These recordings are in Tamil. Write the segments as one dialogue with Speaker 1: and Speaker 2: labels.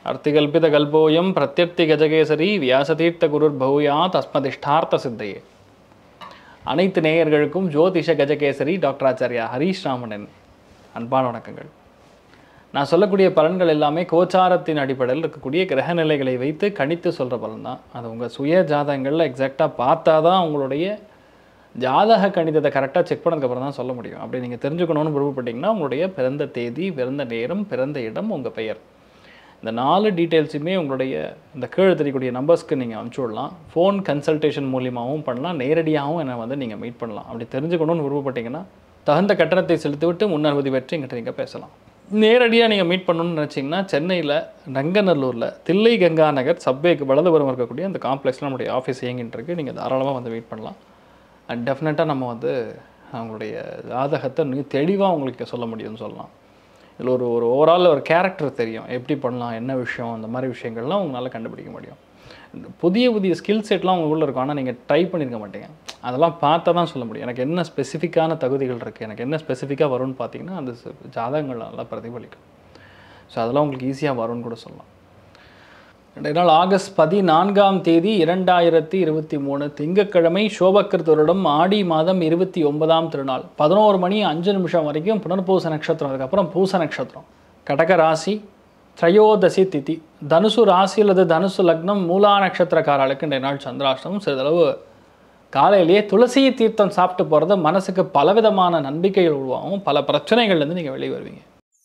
Speaker 1: அர்த்திகல்பிதகல்போயம் பிரத்யர்த்தி கஜகேசரி வியாசதீர்த்த குருர் பௌயா தஸ்மதிஷ்டார்த்த சித்தையே அனைத்து நேயர்களுக்கும் ஜோதிஷ கஜகேசரி டாக்டர் ஆச்சாரியா ஹரீஷ் ராமணன் அன்பான வணக்கங்கள் நான் சொல்லக்கூடிய பலன்கள் எல்லாமே கோச்சாரத்தின் அடிப்படையில் இருக்கக்கூடிய கிரக நிலைகளை வைத்து கணித்து சொல்கிற பலன் தான் அது உங்கள் சுய ஜாதகங்களில் எக்ஸாக்டாக பார்த்தா தான் உங்களுடைய ஜாதக கணிதத்தை கரெக்டாக செக் பண்ணதுக்கப்புறம் தான் சொல்ல முடியும் அப்படி நீங்கள் தெரிஞ்சுக்கணும்னு விருப்பப்பட்டீங்கன்னா உங்களுடைய பிறந்த தேதி பிறந்த நேரம் பிறந்த இடம் உங்கள் பெயர் இந்த நாலு டீட்டெயில்ஸுமே உங்களுடைய இந்த கீழே தெரியக்கூடிய நம்பர்ஸ்க்கு நீங்கள் அனுப்பிச்சி விடலாம் ஃபோன் கன்சல்டேஷன் மூலியமாகவும் பண்ணலாம் நேரடியாகவும் என்னை வந்து நீங்கள் மீட் பண்ணலாம் அப்படி தெரிஞ்சுக்கணும்னு விருப்பப்பட்டீங்கன்னா தகுந்த கட்டணத்தை செலுத்திவிட்டு முன்னனுமதி பெற்று எங்கிட்ட நீங்கள் பேசலாம் நேரடியாக நீங்கள் மீட் பண்ணணும்னு நினச்சிங்கன்னா சென்னையில் நங்கநல்லூரில் தில்லை கங்கா நகர் சப்வேக்கு வலதுபுறம் இருக்கக்கூடிய அந்த காம்ப்ளெக்ஸில் நம்முடைய ஆஃபீஸ் இயங்கிட்டு இருக்கு நீங்கள் தாராளமாக வந்து மீட் பண்ணலாம் அண்ட் டெஃபினட்டாக நம்ம வந்து அவங்களுடைய ஜாதகத்தை இன்னும் தெளிவாக உங்களுக்கு சொல்ல முடியும்னு சொல்லலாம் இதில் ஒரு ஒரு ஓவரால் ஒரு கேரக்டர் தெரியும் எப்படி பண்ணலாம் என்ன விஷயம் அந்த மாதிரி விஷயங்கள்லாம் உங்களால் கண்டுபிடிக்க முடியும் இந்த புதிய புதிய ஸ்கில் செட்லாம் உங்களுக்குள்ள இருக்கும் ஆனால் நீங்கள் ட்ரை பண்ணியிருக்க மாட்டீங்க அதெல்லாம் பார்த்தா தான் சொல்ல முடியும் எனக்கு என்ன ஸ்பெசிஃபிக்கான தகுதிகள் இருக்குது எனக்கு என்ன ஸ்பெசிஃபிக்காக வரும்னு பார்த்தீங்கன்னா அந்த ச- ஜாதகங்கள் நல்லா பிரதிபலிக்கும் ஸோ அதெல்லாம் உங்களுக்கு ஈஸியாக வரும்னு கூட சொல்லலாம் இன்றைய நாள் ஆகஸ்ட் பதினான்காம் தேதி இரண்டாயிரத்தி இருபத்தி மூணு திங்கட்கிழமை சோபக்கிருத்தருடன் ஆடி மாதம் இருபத்தி ஒன்பதாம் திருநாள் பதினோரு மணி அஞ்சு நிமிஷம் வரைக்கும் புனர்பூச நட்சத்திரம் அதுக்கப்புறம் பூச நட்சத்திரம் கடக ராசி திரையோதசி திதி தனுசு ராசி அல்லது தனுசு லக்னம் மூலா நட்சத்திரக்காரர்களுக்கு இன்றைய நாள் சந்திராஷ்டமம் சிறிதளவு காலையிலேயே துளசி தீர்த்தம் சாப்பிட்டு போகிறது மனசுக்கு பலவிதமான நம்பிக்கைகள் உருவாகும் பல பிரச்சனைகள்லேருந்து நீங்கள் வெளியே வருவீங்க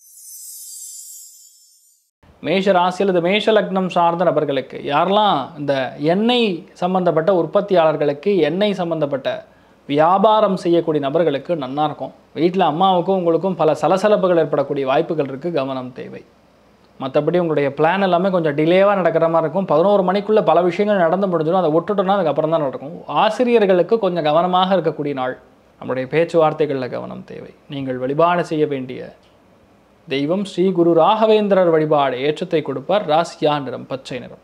Speaker 1: மேஷ ராசி அல்லது மேஷ லக்னம் சார்ந்த நபர்களுக்கு யாரெல்லாம் இந்த எண்ணெய் சம்பந்தப்பட்ட உற்பத்தியாளர்களுக்கு எண்ணெய் சம்பந்தப்பட்ட வியாபாரம் செய்யக்கூடிய நபர்களுக்கு நன்னா இருக்கும் வீட்டில் அம்மாவுக்கும் உங்களுக்கும் பல சலசலப்புகள் ஏற்படக்கூடிய வாய்ப்புகள் இருக்குது கவனம் தேவை மற்றபடி உங்களுடைய பிளான் எல்லாமே கொஞ்சம் டிலேவாக நடக்கிற மாதிரி இருக்கும் பதினோரு மணிக்குள்ளே பல விஷயங்கள் நடந்து முடிஞ்சிடும் அதை விட்டுட்டோம்னா அதுக்கப்புறம் தான் நடக்கும் ஆசிரியர்களுக்கு கொஞ்சம் கவனமாக இருக்கக்கூடிய நாள் நம்முடைய பேச்சுவார்த்தைகளில் கவனம் தேவை நீங்கள் வழிபாடு செய்ய வேண்டிய தெய்வம் ஸ்ரீ குரு ராகவேந்திரர் வழிபாடு ஏற்றத்தை கொடுப்பார் ராசியா நிறம் பச்சை நிறம்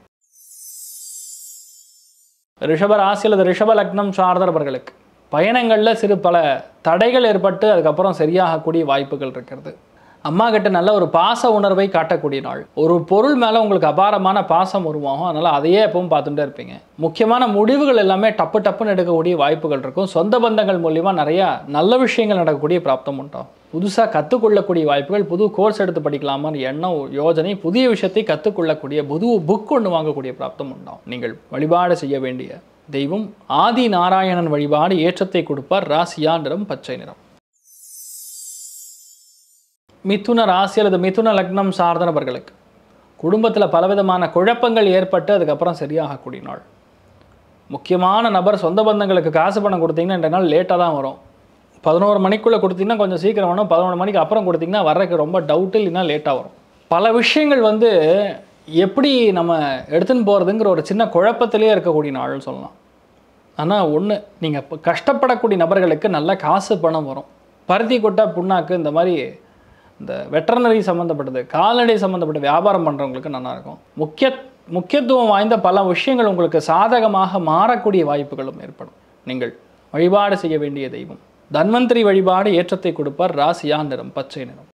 Speaker 1: ரிஷப ராசி அல்லது ரிஷப லக்னம் சார்ந்தவர்களுக்கு பயணங்களில் சிறு பல தடைகள் ஏற்பட்டு அதுக்கப்புறம் சரியாகக்கூடிய வாய்ப்புகள் இருக்கிறது அம்மா கிட்ட நல்ல ஒரு பாச உணர்வை காட்டக்கூடிய நாள் ஒரு பொருள் மேலே உங்களுக்கு அபாரமான பாசம் உருவாகும் அதனால் அதையே எப்பவும் பார்த்துட்டே இருப்பீங்க முக்கியமான முடிவுகள் எல்லாமே டப்பு டப்புன்னு எடுக்கக்கூடிய வாய்ப்புகள் இருக்கும் சொந்த பந்தங்கள் மூலியமா நிறையா நல்ல விஷயங்கள் நடக்கக்கூடிய பிராப்தம் உண்டாகும் புதுசாக கற்றுக்கொள்ளக்கூடிய வாய்ப்புகள் புது கோர்ஸ் எடுத்து படிக்கலாமான்னு எண்ணம் யோஜனை புதிய விஷயத்தை கற்றுக்கொள்ளக்கூடிய புது புக் ஒன்று வாங்கக்கூடிய பிராப்தம் உண்டாகும் நீங்கள் வழிபாடு செய்ய வேண்டிய தெய்வம் ஆதி நாராயணன் வழிபாடு ஏற்றத்தை கொடுப்பார் ராசியா நிறம் பச்சை நிறம் மிதுன ராசி அல்லது மிதுன லக்னம் சார்ந்த நபர்களுக்கு குடும்பத்தில் பலவிதமான குழப்பங்கள் ஏற்பட்டு அதுக்கப்புறம் சரியாகக்கூடிய நாள் முக்கியமான நபர் சொந்த பந்தங்களுக்கு காசு பணம் கொடுத்தீங்கன்னா இந்த நாள் லேட்டாக தான் வரும் பதினோரு மணிக்குள்ளே கொடுத்தீங்கன்னா கொஞ்சம் சீக்கிரம் வரும் பதினொன்று மணிக்கு அப்புறம் கொடுத்தீங்கன்னா வர்றதுக்கு ரொம்ப டவுட்டு இல்லைன்னா லேட்டாக வரும் பல விஷயங்கள் வந்து எப்படி நம்ம எடுத்துன்னு போகிறதுங்கிற ஒரு சின்ன குழப்பத்திலே இருக்கக்கூடிய நாள்னு சொல்லலாம் ஆனால் ஒன்று நீங்கள் இப்போ கஷ்டப்படக்கூடிய நபர்களுக்கு நல்ல காசு பணம் வரும் பருத்தி கொட்டை புண்ணாக்கு இந்த மாதிரி இந்த வெட்டர்னரி சம்மந்தப்பட்டது கால்நடை சம்மந்தப்பட்ட வியாபாரம் பண்ணுறவங்களுக்கு நல்லா இருக்கும் முக்கிய முக்கியத்துவம் வாய்ந்த பல விஷயங்கள் உங்களுக்கு சாதகமாக மாறக்கூடிய வாய்ப்புகளும் ஏற்படும் நீங்கள் வழிபாடு செய்ய வேண்டிய தெய்வம் தன்வந்திரி வழிபாடு ஏற்றத்தை கொடுப்பார் ராசியா நிறம் பச்சை நிறம்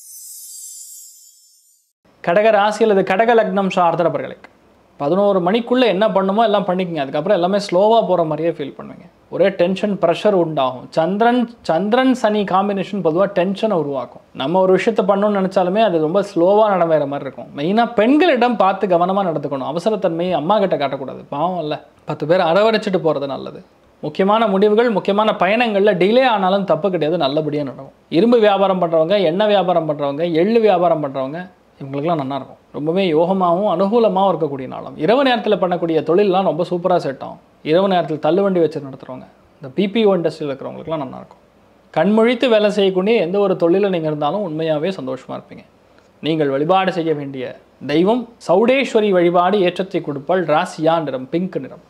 Speaker 1: கடக ராசி அல்லது கடக லக்னம் சார்ந்த நபர்களுக்கு பதினோரு மணிக்குள்ளே என்ன பண்ணுமோ எல்லாம் பண்ணிக்கங்க அதுக்கப்புறம் எல்லாமே ஸ்லோவாக போகிற மாதிரியே ஃபீல் பண்ணுவீங்க ஒரே டென்ஷன் ப்ரெஷர் உண்டாகும் சந்திரன் சந்திரன் சனி காம்பினேஷன் பொதுவாக டென்ஷனை உருவாக்கும் நம்ம ஒரு விஷயத்தை பண்ணணும்னு நினச்சாலுமே அது ரொம்ப ஸ்லோவாக நடவேற மாதிரி இருக்கும் மெயினாக பெண்களிடம் பார்த்து கவனமாக நடந்துக்கணும் அவசரத்தன்மையை அம்மா கிட்ட காட்டக்கூடாது பாவம் இல்லை பத்து பேர் அரவணைச்சிட்டு போகிறது நல்லது முக்கியமான முடிவுகள் முக்கியமான பயணங்களில் டிலே ஆனாலும் தப்பு கிடையாது நல்லபடியாக நடக்கும் இரும்பு வியாபாரம் பண்ணுறவங்க எண்ணெய் வியாபாரம் பண்ணுறவங்க எள்ளு வியாபாரம் பண்ணுறவங்க இவங்களுக்குலாம் நல்லா இருக்கும் ரொம்பவே யோகமாகவும் அனுகூலமாகவும் இருக்கக்கூடிய நாளும் இரவு நேரத்தில் பண்ணக்கூடிய தொழிலெலாம் ரொம்ப சூப்பராக செட் ஆகும் இரவு நேரத்தில் தள்ளுவண்டி வச்சு நடத்துகிறவங்க இந்த பிபிஓ இண்டஸ்ட்ரியில் இருக்கிறவங்களுக்குலாம் நல்லா இருக்கும் கண்மொழித்து வேலை செய்யக்கூடிய எந்த ஒரு தொழிலில் நீங்கள் இருந்தாலும் உண்மையாகவே சந்தோஷமாக இருப்பீங்க நீங்கள் வழிபாடு செய்ய வேண்டிய தெய்வம் சௌடேஸ்வரி வழிபாடு ஏற்றத்தை கொடுப்பாள் ராசியா நிறம் பிங்க் நிறம்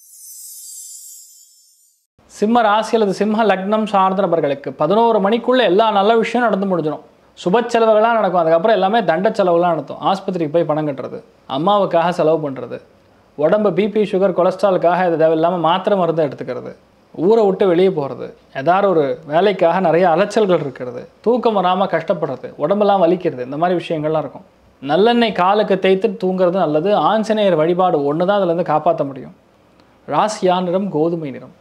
Speaker 1: சிம்ம ராசி அல்லது சிம்ம லக்னம் சார்ந்த நபர்களுக்கு பதினோரு மணிக்குள்ளே எல்லா நல்ல விஷயம் நடந்து முடிஞ்சிடும் சுப செலவுகளாக நடக்கும் அதுக்கப்புறம் எல்லாமே தண்ட செலவுலாம் நடத்தும் ஆஸ்பத்திரிக்கு போய் பணம் கட்டுறது அம்மாவுக்காக செலவு பண்ணுறது உடம்பு பிபி சுகர் கொலஸ்ட்ராலுக்காக இது தேவையில்லாமல் மாத்திரை மருந்து எடுத்துக்கிறது ஊரை விட்டு வெளியே போகிறது ஏதாவது ஒரு வேலைக்காக நிறைய அலைச்சல்கள் இருக்கிறது தூக்கம் வராமல் கஷ்டப்படுறது உடம்பெல்லாம் வலிக்கிறது இந்த மாதிரி விஷயங்கள்லாம் இருக்கும் நல்லெண்ணெய் காலுக்கு தேய்த்து தூங்குறது நல்லது ஆஞ்சநேயர் வழிபாடு ஒன்று தான் அதுலேருந்து காப்பாற்ற முடியும் ராசியா நிறம் கோதுமை நிறம்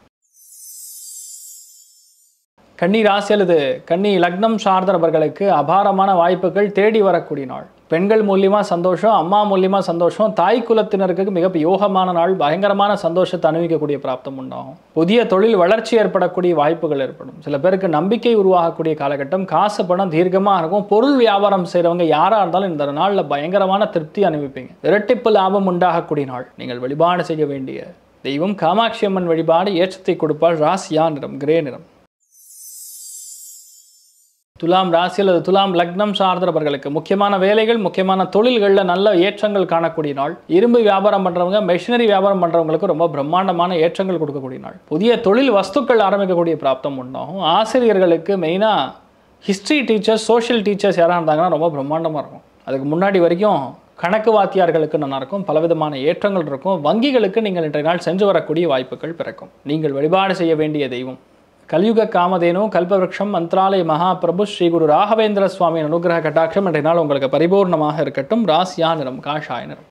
Speaker 1: கன்னி ராசி அல்லது கன்னி லக்னம் சார்ந்த நபர்களுக்கு அபாரமான வாய்ப்புகள் தேடி வரக்கூடிய நாள் பெண்கள் மூலியமாக சந்தோஷம் அம்மா மூலியமாக சந்தோஷம் தாய் குலத்தினருக்கு மிக யோகமான நாள் பயங்கரமான சந்தோஷத்தை அனுபவிக்கக்கூடிய பிராப்தம் உண்டாகும் புதிய தொழில் வளர்ச்சி ஏற்படக்கூடிய வாய்ப்புகள் ஏற்படும் சில பேருக்கு நம்பிக்கை உருவாகக்கூடிய காலகட்டம் காசு பணம் தீர்க்கமாக இருக்கும் பொருள் வியாபாரம் செய்கிறவங்க யாராக இருந்தாலும் இந்த நாளில் பயங்கரமான திருப்தி அனுபவிப்பீங்க இரட்டிப்பு லாபம் உண்டாகக்கூடிய நாள் நீங்கள் வழிபாடு செய்ய வேண்டிய தெய்வம் காமாட்சி அம்மன் வழிபாடு ஏற்றத்தை கொடுப்பால் ராசியா நிறம் கிரே நிறம் துலாம் ராசி அல்லது துலாம் லக்னம் சார்ந்தவர்களுக்கு முக்கியமான வேலைகள் முக்கியமான தொழில்களில் நல்ல ஏற்றங்கள் காணக்கூடிய நாள் இரும்பு வியாபாரம் பண்ணுறவங்க மெஷினரி வியாபாரம் பண்ணுறவங்களுக்கு ரொம்ப பிரம்மாண்டமான ஏற்றங்கள் கொடுக்கக்கூடிய நாள் புதிய தொழில் வஸ்துக்கள் ஆரம்பிக்கக்கூடிய பிராப்தம் உண்டாகும் ஆசிரியர்களுக்கு மெயினாக ஹிஸ்ட்ரி டீச்சர்ஸ் சோஷியல் டீச்சர்ஸ் யாராக இருந்தாங்கன்னா ரொம்ப பிரம்மாண்டமாக இருக்கும் அதுக்கு முன்னாடி வரைக்கும் கணக்கு வாத்தியார்களுக்கு நல்லா இருக்கும் பலவிதமான ஏற்றங்கள் இருக்கும் வங்கிகளுக்கு நீங்கள் இன்றைய நாள் சென்று வரக்கூடிய வாய்ப்புகள் பிறக்கும் நீங்கள் வழிபாடு செய்ய வேண்டிய தெய்வம் கலியுக காமதேனு கல்பவருஷம் மந்த்ராலய மகாபிரபு ஸ்ரீ குரு ராகவேந்திர சுவாமி அனுகிரக கட்டாட்சம் இன்றைய நாள் உங்களுக்கு பரிபூர்ணமாக இருக்கட்டும் ராசியா நிறம் காஷாய நிறம்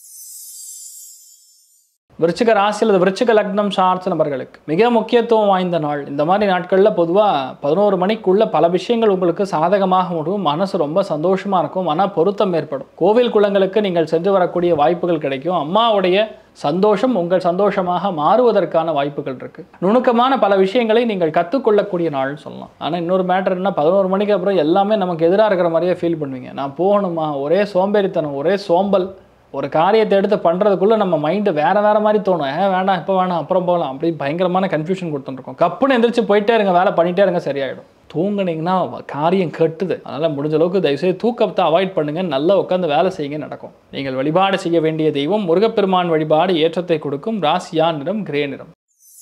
Speaker 1: விருச்சிக ராசி அல்லது விருச்சிக லக்னம் சார்ந்த நபர்களுக்கு மிக முக்கியத்துவம் வாய்ந்த நாள் இந்த மாதிரி நாட்களில் பொதுவாக பதினோரு மணிக்குள்ள பல விஷயங்கள் உங்களுக்கு சாதகமாக முடியும் மனசு ரொம்ப சந்தோஷமாக இருக்கும் மன பொருத்தம் ஏற்படும் கோவில் குளங்களுக்கு நீங்கள் சென்று வரக்கூடிய வாய்ப்புகள் கிடைக்கும் அம்மாவுடைய சந்தோஷம் உங்கள் சந்தோஷமாக மாறுவதற்கான வாய்ப்புகள் இருக்கு நுணுக்கமான பல விஷயங்களை நீங்கள் கற்றுக்கொள்ளக்கூடிய நாள்னு சொல்லலாம் ஆனால் இன்னொரு மேட்டர் என்ன பதினோரு மணிக்கு அப்புறம் எல்லாமே நமக்கு எதிராக இருக்கிற மாதிரியே ஃபீல் பண்ணுவீங்க நான் போகணுமா ஒரே சோம்பேறித்தனம் ஒரே சோம்பல் ஒரு காரியத்தை எடுத்து பண்ணுறதுக்குள்ளே நம்ம மைண்டு வேறு வேறு மாதிரி தோணும் ஏன் வேண்டாம் இப்போ வேணாம் அப்புறம் போகலாம் அப்படி பயங்கரமான கன்ஃபியூஷன் கொடுத்துருக்கோம் கப்புன்னு எந்திரிச்சு போயிட்டே இருங்க வேலை பண்ணிட்டே இருங்க சரியாயிடும் தூங்குனீங்கன்னா காரியம் கெட்டுது அதனால் முடிஞ்ச அளவுக்கு தயவுசெய்து தூக்கத்தை அவாய்ட் பண்ணுங்கள் நல்லா உட்காந்து வேலை செய்யுங்க நடக்கும் நீங்கள் வழிபாடு செய்ய வேண்டிய தெய்வம் முருகப்பெருமான் வழிபாடு ஏற்றத்தை கொடுக்கும் ராசியா நிறம் கிரே நிறம்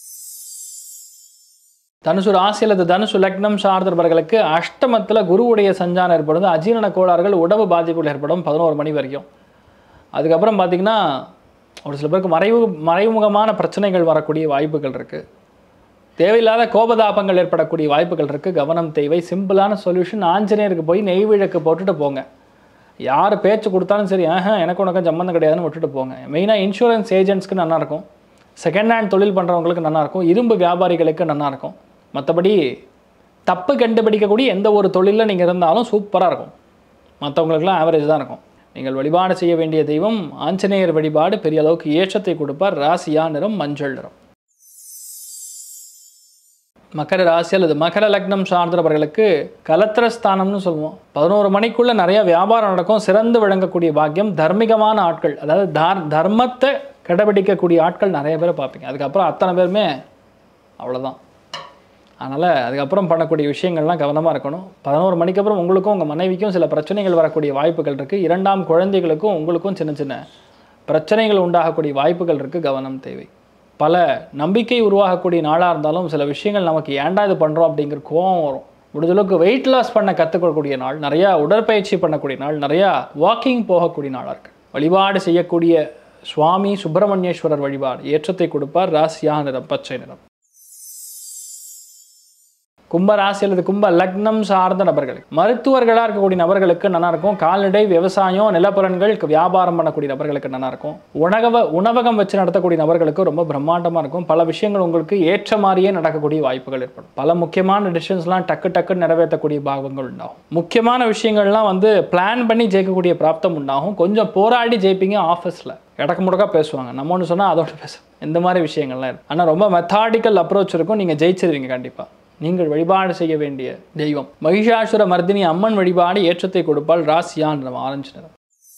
Speaker 1: தனுசு ராசி அல்லது தனுசு லக்னம் சார்ந்தவர்களுக்கு அஷ்டமத்தில் குருவுடைய சஞ்சாரம் ஏற்படுது அஜீரண கோளாறுகள் உடம்பு பாதிப்புகள் ஏற்படும் பதினோரு மணி வரைக்கும் அதுக்கப்புறம் பார்த்திங்கன்னா ஒரு சில பேருக்கு மறைவு மறைமுகமான பிரச்சனைகள் வரக்கூடிய வாய்ப்புகள் இருக்குது தேவையில்லாத கோபதாபங்கள் ஏற்படக்கூடிய வாய்ப்புகள் இருக்குது கவனம் தேவை சிம்பிளான சொல்யூஷன் ஆஞ்சநேயருக்கு போய் நெய் விளக்கு போட்டுட்டு போங்க யார் பேச்சு கொடுத்தாலும் சரி ஆஹா எனக்கு உனக்கு சம்மந்தம் கிடையாதுன்னு விட்டுட்டு போங்க மெயினாக இன்சூரன்ஸ் ஏஜென்ட்ஸ்க்கு நல்லாயிருக்கும் செகண்ட் ஹேண்ட் தொழில் பண்ணுறவங்களுக்கு நல்லாயிருக்கும் இரும்பு வியாபாரிகளுக்கு நல்லாயிருக்கும் மற்றபடி தப்பு கண்டுபிடிக்கக்கூடிய எந்த ஒரு தொழிலில் நீங்கள் இருந்தாலும் சூப்பராக இருக்கும் மற்றவங்களுக்குலாம் ஆவரேஜ் தான் இருக்கும் நீங்கள் வழிபாடு செய்ய வேண்டிய தெய்வம் ஆஞ்சநேயர் வழிபாடு பெரிய அளவுக்கு ஏற்றத்தை கொடுப்பார் ராசியா நிறம் மஞ்சள் நிறம் மகர ராசி அல்லது மகர லக்னம் சார்ந்தவர்களுக்கு கலத்திரஸ்தானம்னு சொல்லுவோம் பதினோரு மணிக்குள்ள நிறைய வியாபாரம் நடக்கும் சிறந்து விளங்கக்கூடிய பாக்கியம் தர்மிகமான ஆட்கள் அதாவது தார் தர்மத்தை கடைபிடிக்கக்கூடிய ஆட்கள் நிறைய பேரை பார்ப்பீங்க அதுக்கப்புறம் அத்தனை பேருமே அவ்வளோதான் அதனால் அதுக்கப்புறம் பண்ணக்கூடிய விஷயங்கள்லாம் கவனமாக இருக்கணும் பதினோரு மணிக்கு அப்புறம் உங்களுக்கும் உங்கள் மனைவிக்கும் சில பிரச்சனைகள் வரக்கூடிய வாய்ப்புகள் இருக்குது இரண்டாம் குழந்தைகளுக்கும் உங்களுக்கும் சின்ன சின்ன பிரச்சனைகள் உண்டாகக்கூடிய வாய்ப்புகள் இருக்குது கவனம் தேவை பல நம்பிக்கை உருவாகக்கூடிய நாளாக இருந்தாலும் சில விஷயங்கள் நமக்கு ஏன்டா இது பண்ணுறோம் அப்படிங்கிற கோவம் வரும் முடிஞ்ச அளவுக்கு வெயிட் லாஸ் பண்ண கற்றுக்கொள்ளக்கூடிய நாள் நிறையா உடற்பயிற்சி பண்ணக்கூடிய நாள் நிறையா வாக்கிங் போகக்கூடிய நாளாக இருக்குது வழிபாடு செய்யக்கூடிய சுவாமி சுப்பிரமணியேஸ்வரர் வழிபாடு ஏற்றத்தை கொடுப்பார் ராசியா நிறம் பச்சை நிறம் கும்ப ராசி அல்லது கும்ப லக்னம் சார்ந்த நபர்கள் மருத்துவர்களாக இருக்கக்கூடிய நபர்களுக்கு நல்லா இருக்கும் கால்நடை விவசாயம் நிலப்பலன்கள் வியாபாரம் பண்ணக்கூடிய நபர்களுக்கு நல்லா இருக்கும் உணவக உணவகம் வச்சு நடத்தக்கூடிய நபர்களுக்கு ரொம்ப பிரம்மாண்டமாக இருக்கும் பல விஷயங்கள் உங்களுக்கு ஏற்ற மாதிரியே நடக்கக்கூடிய வாய்ப்புகள் ஏற்படும் பல முக்கியமான டிசிஷன்ஸ்லாம் டக்கு டக்கு நிறைவேற்றக்கூடிய பாகங்கள் உண்டாகும் முக்கியமான விஷயங்கள்லாம் வந்து பிளான் பண்ணி ஜெயிக்கக்கூடிய பிராப்தம் உண்டாகும் கொஞ்சம் போராடி ஜெயிப்பீங்க ஆஃபீஸில் இடக்கு முடக்கா பேசுவாங்க நம்ம ஒன்று சொன்னால் அதோட பேசும் இந்த மாதிரி விஷயங்கள்லாம் இருக்கும் ஆனால் ரொம்ப மெத்தாடிக்கல் அப்ரோச் இருக்கும் நீங்கள் ஜெயிச்சிருவீங்க கண்டிப்பாக நீங்கள் வழிபாடு செய்ய வேண்டிய தெய்வம் மகிஷாசுர மர்தினி அம்மன் வழிபாடு ஏற்றத்தை கொடுப்பால் ராசியான் நிறம் ஆரஞ்சு நிறம்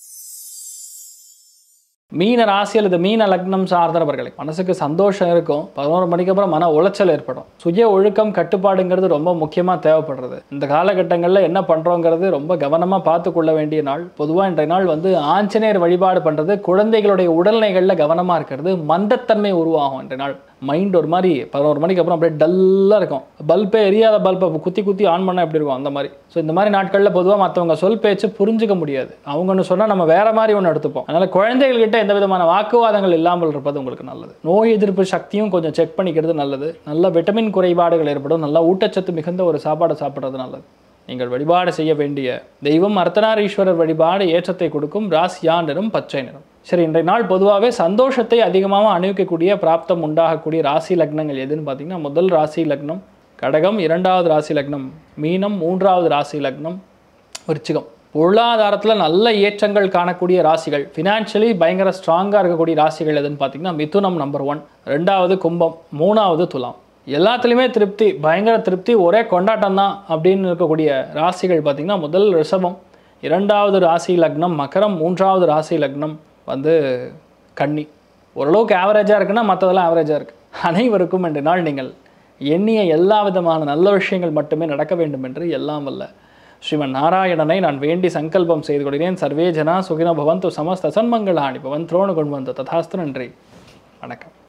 Speaker 1: மீன ராசி அல்லது மீன லக்னம் சார்ந்தவர்களுக்கு மனசுக்கு சந்தோஷம் இருக்கும் பதினோரு மணிக்கு அப்புறம் மன உளைச்சல் ஏற்படும் சுய ஒழுக்கம் கட்டுப்பாடுங்கிறது ரொம்ப முக்கியமாக தேவைப்படுறது இந்த காலகட்டங்களில் என்ன பண்ணுறோங்கிறது ரொம்ப கவனமாக பார்த்து கொள்ள வேண்டிய நாள் பொதுவாக இன்றைய நாள் வந்து ஆஞ்சநேயர் வழிபாடு பண்ணுறது குழந்தைகளுடைய உடல்நிலைகளில் கவனமாக இருக்கிறது மந்தத்தன்மை உருவாகும் இன்றைய நாள் மைண்ட் ஒரு மாதிரி பதினோரு மணிக்கு அப்புறம் அப்படியே டல்லாக இருக்கும் பல்பே எரியாத பல்பை குத்தி குத்தி ஆன் பண்ணால் எப்படி இருக்கும் அந்த மாதிரி ஸோ இந்த மாதிரி நாட்களில் பொதுவாக மற்றவங்க சொல் பேச்சு புரிஞ்சுக்க முடியாது அவங்க ஒன்று சொன்னால் நம்ம வேற மாதிரி ஒன்று எடுத்துப்போம் அதனால் குழந்தைகள்கிட்ட எந்த விதமான வாக்குவாதங்கள் இல்லாமல் இருப்பது உங்களுக்கு நல்லது நோய் எதிர்ப்பு சக்தியும் கொஞ்சம் செக் பண்ணிக்கிறது நல்லது நல்ல விட்டமின் குறைபாடுகள் ஏற்படும் நல்ல ஊட்டச்சத்து மிகுந்த ஒரு சாப்பாடு சாப்பிட்றது நல்லது நீங்கள் வழிபாடு செய்ய வேண்டிய தெய்வம் அர்த்தநாரீஸ்வரர் வழிபாடு ஏற்றத்தை கொடுக்கும் ராசியா நிறம் பச்சை நிறம் சரி இன்றைய நாள் பொதுவாகவே சந்தோஷத்தை அதிகமாக அணிவிக்கக்கூடிய பிராப்தம் உண்டாகக்கூடிய ராசி லக்னங்கள் எதுன்னு பார்த்தீங்கன்னா முதல் ராசி லக்னம் கடகம் இரண்டாவது ராசி லக்னம் மீனம் மூன்றாவது ராசி லக்னம் விருச்சிகம் பொருளாதாரத்தில் நல்ல ஏற்றங்கள் காணக்கூடிய ராசிகள் ஃபினான்ஷியலி பயங்கர ஸ்ட்ராங்காக இருக்கக்கூடிய ராசிகள் எதுன்னு பார்த்தீங்கன்னா மிதுனம் நம்பர் ஒன் ரெண்டாவது கும்பம் மூணாவது துலாம் எல்லாத்துலேயுமே திருப்தி பயங்கர திருப்தி ஒரே கொண்டாட்டம் தான் அப்படின்னு இருக்கக்கூடிய ராசிகள் பார்த்திங்கன்னா முதல் ரிஷபம் இரண்டாவது ராசி லக்னம் மகரம் மூன்றாவது ராசி லக்னம் வந்து கன்னி ஓரளவுக்கு ஆவரேஜாக இருக்குன்னா மற்றதெல்லாம் ஆவரேஜாக இருக்குது அனைவருக்கும் இன்று நாள் நீங்கள் எண்ணிய எல்லா விதமான நல்ல விஷயங்கள் மட்டுமே நடக்க வேண்டும் என்று எல்லாம் வல்ல ஸ்ரீமன் நாராயணனை நான் வேண்டி சங்கல்பம் செய்து கொள்கிறேன் சர்வே ஜனா சுகின பவந்து சமஸ்த சன்மங்களாணி பவன் துரோணு கொண்டு வந்து ததாஸ்து நன்றி வணக்கம்